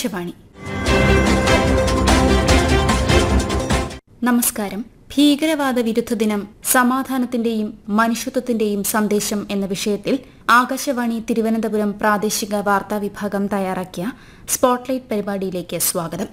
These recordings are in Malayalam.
ആകാശവാണി നമസ്കാരം ഭീകരവാദ വിരുദ്ധ ദിനം സമാധാനത്തിന്റെയും മനുഷ്യത്വത്തിന്റെയും സന്ദേശം എന്ന വിഷയത്തിൽ ആകാശവാണി തിരുവനന്തപുരം പ്രാദേശിക വാർത്താ വിഭാഗം തയ്യാറാക്കിയ സ്പോട്ട്ലൈറ്റ് പരിപാടിയിലേക്ക് സ്വാഗതം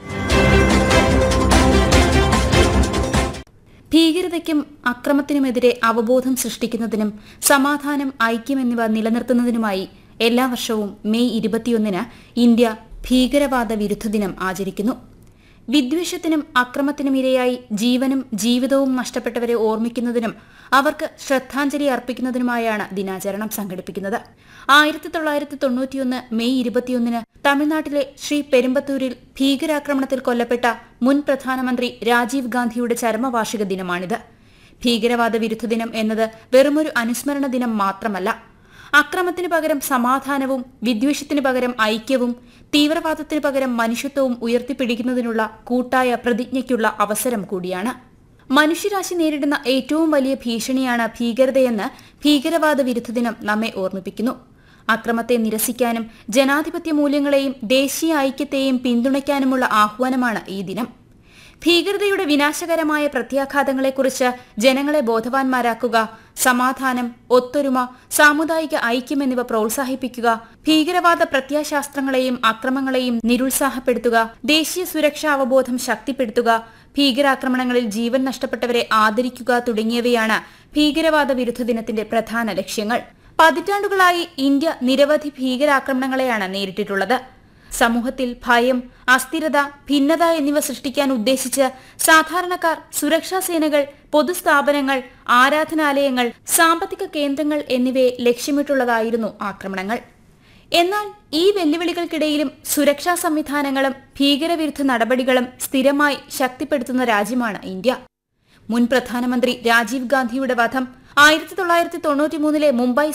ഭീകരതയ്ക്കും അക്രമത്തിനുമെതിരെ അവബോധം സൃഷ്ടിക്കുന്നതിനും സമാധാനം ഐക്യം എന്നിവ നിലനിർത്തുന്നതിനുമായി എല്ലാ വർഷവും മെയ് ഇരുപത്തിയൊന്നിന് ഇന്ത്യ ഭീകരവാദ വിരുദ്ധ ദിനം ആചരിക്കുന്നു വിദ്വേഷത്തിനും അക്രമത്തിനും ഇരയായി ജീവനും ജീവിതവും നഷ്ടപ്പെട്ടവരെ ഓർമ്മിക്കുന്നതിനും അവർക്ക് ശ്രദ്ധാഞ്ജലി അർപ്പിക്കുന്നതിനുമായാണ് ദിനാചരണം സംഘടിപ്പിക്കുന്നത് ആയിരത്തി തൊള്ളായിരത്തി തൊണ്ണൂറ്റിയൊന്ന് മെയ് ഇരുപത്തിയൊന്നിന് തമിഴ്നാട്ടിലെ ശ്രീ പെരുമ്പത്തൂരിൽ ഭീകരാക്രമണത്തിൽ കൊല്ലപ്പെട്ട മുൻ പ്രധാനമന്ത്രി രാജീവ് ഗാന്ധിയുടെ ചരമവാർഷിക ദിനമാണിത് ഭീകരവാദ വിരുദ്ധ ദിനം എന്നത് വെറുമൊരു അനുസ്മരണ ദിനം മാത്രമല്ല അക്രമത്തിന് പകരം സമാധാനവും വിദ്വേഷത്തിന് പകരം ഐക്യവും തീവ്രവാദത്തിന് പകരം മനുഷ്യത്വവും ഉയർത്തിപ്പിടിക്കുന്നതിനുള്ള കൂട്ടായ പ്രതിജ്ഞയ്ക്കുള്ള അവസരം കൂടിയാണ് മനുഷ്യരാശി നേരിടുന്ന ഏറ്റവും വലിയ ഭീഷണിയാണ് ഭീകരതയെന്ന് ഭീകരവാദ വിരുദ്ധ ദിനം നമ്മെ ഓർമ്മിപ്പിക്കുന്നു അക്രമത്തെ നിരസിക്കാനും ജനാധിപത്യ മൂല്യങ്ങളെയും ദേശീയ ഐക്യത്തെയും പിന്തുണയ്ക്കാനുമുള്ള ആഹ്വാനമാണ് ഈ ദിനം ഭീകരതയുടെ വിനാശകരമായ പ്രത്യാഘാതങ്ങളെക്കുറിച്ച് ജനങ്ങളെ ബോധവാന്മാരാക്കുക സമാധാനം ഒത്തൊരുമ സാമുദായിക ഐക്യം എന്നിവ പ്രോത്സാഹിപ്പിക്കുക ഭീകരവാദ പ്രത്യാശാസ്ത്രങ്ങളെയും അക്രമങ്ങളെയും നിരുത്സാഹപ്പെടുത്തുക ദേശീയ സുരക്ഷാ അവബോധം ശക്തിപ്പെടുത്തുക ഭീകരാക്രമണങ്ങളിൽ ജീവൻ നഷ്ടപ്പെട്ടവരെ ആദരിക്കുക തുടങ്ങിയവയാണ് ഭീകരവാദ വിരുദ്ധ ദിനത്തിന്റെ പ്രധാന ലക്ഷ്യങ്ങൾ പതിറ്റാണ്ടുകളായി ഇന്ത്യ നിരവധി ഭീകരാക്രമണങ്ങളെയാണ് നേരിട്ടിട്ടുള്ളത് സമൂഹത്തിൽ ഭയം അസ്ഥിരത ഭിന്നത എന്നിവ സൃഷ്ടിക്കാൻ ഉദ്ദേശിച്ച് സാധാരണക്കാർ സുരക്ഷാ സേനകൾ പൊതുസ്ഥാപനങ്ങൾ ആരാധനാലയങ്ങൾ സാമ്പത്തിക കേന്ദ്രങ്ങൾ എന്നിവയെ ലക്ഷ്യമിട്ടുള്ളതായിരുന്നു ആക്രമണങ്ങൾ എന്നാൽ ഈ വെല്ലുവിളികൾക്കിടയിലും സുരക്ഷാ സംവിധാനങ്ങളും ഭീകരവിരുദ്ധ നടപടികളും സ്ഥിരമായി ശക്തിപ്പെടുത്തുന്ന രാജ്യമാണ് ഇന്ത്യ മുൻ പ്രധാനമന്ത്രി രാജീവ് ഗാന്ധിയുടെ വധം ആയിരത്തി തൊള്ളായിരത്തി തൊണ്ണൂറ്റിമൂന്നിലെ മുംബൈ